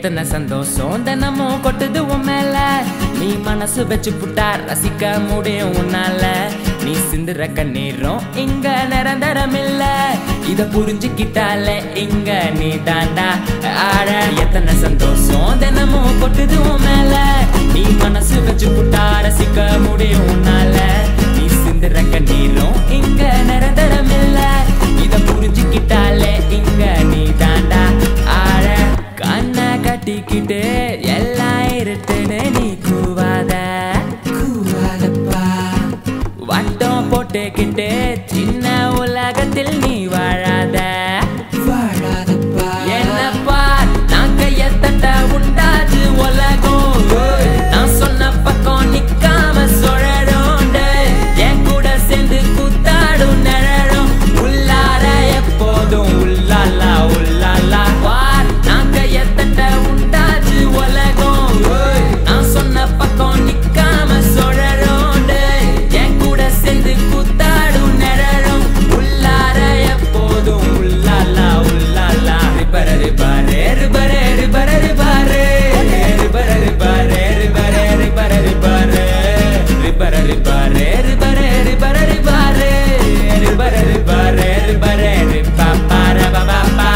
எத்தனை சந்தோஷம் தினமும் கொட்டுது உன் மேல நீ மனசு வச்சு புட்டா ரசிக்க முடியும் உன்னால நீ சிந்துற கண்ணீரும் இங்க நிரந்தரம் இல்ல இத புரிஞ்சுக்கிட்டாலே இங்க நீ தாண்டா ஆட எத்தனை சந்தோஷம் தினமும் கொட்டுது உன் மேல நீ மனசு வச்சு புட்டா ரசிக்க முடியும் உன்னால நீ சிந்துற கண்ணீரும் இங்க நிரந்தரம் இல்ல இத புரிஞ்சுக்கிட்டாலே இங்க நீ தாண்டா ஆட கண்ணை கட்டிக்கிட்டு எல்லாம் இருட்டுன்னு நீ கூவாத கூவாதப்பா வட்டம் போட்டுக்கிட்டு சின்ன உலகத்தில் நீ வாழாத வாழாதப்பா என்னப்பா நான் கையத்தட்ட உண்டாச்சு உலகம் நான் சொன்ன பக்கம் நிக்காம சுழலும் என் கூட சேர்ந்து கூத்தாடும் நிழலும் உள்ளார எப்போதும் உள்ளாலா உள்ளாலா பார் நான் கையத்தட்ட உண்டாச்சு உலகம் நான் சொன்ன பக்கம் நிக்காம சுழலும் என் கூட சேர்ந்து கூத்தாடும் நிழலும் உள்ளார எப்போதும் உள்ளாலா உள்ளாலா ரிபர ரிபாரே ரிபரே ரிபர ரிபாரே ரிபர ரிபாரே ரிபரே ரிபர ரிபாரே ரிபர ரிபாரே ரிபரே ரிபர ரிபாரே ரிபர ரிபாரே ரிபரே ரிபா பார பாபா பா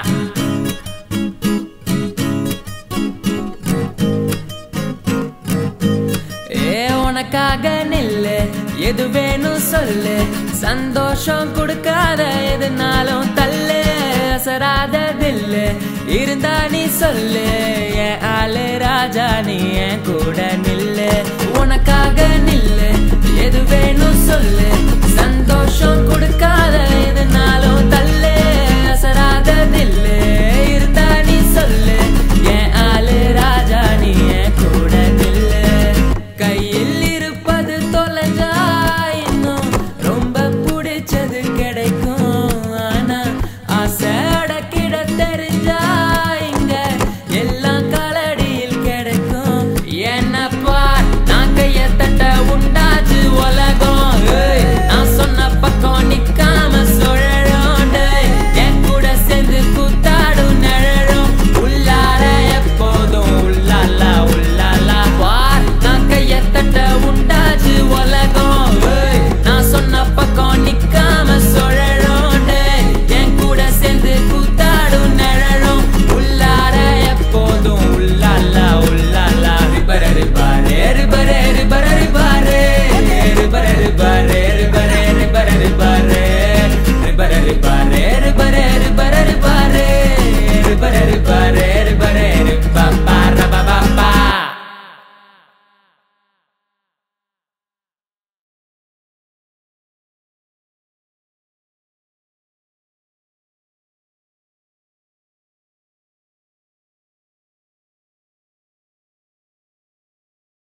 ஏ உனக்காக நில்லு எது வேணும் சொல்லு சந்தோஷம் கொடுக்காத எதுனாலும் தள்ளு அசராத தில்லு இருந்தா நீ சொல்லு என் ஆளு ராஜா நீ என் கூட நில்லு உனக்காக நில்லு எது வேணும் சொல்லு சந்தோஷம் கொடுக்க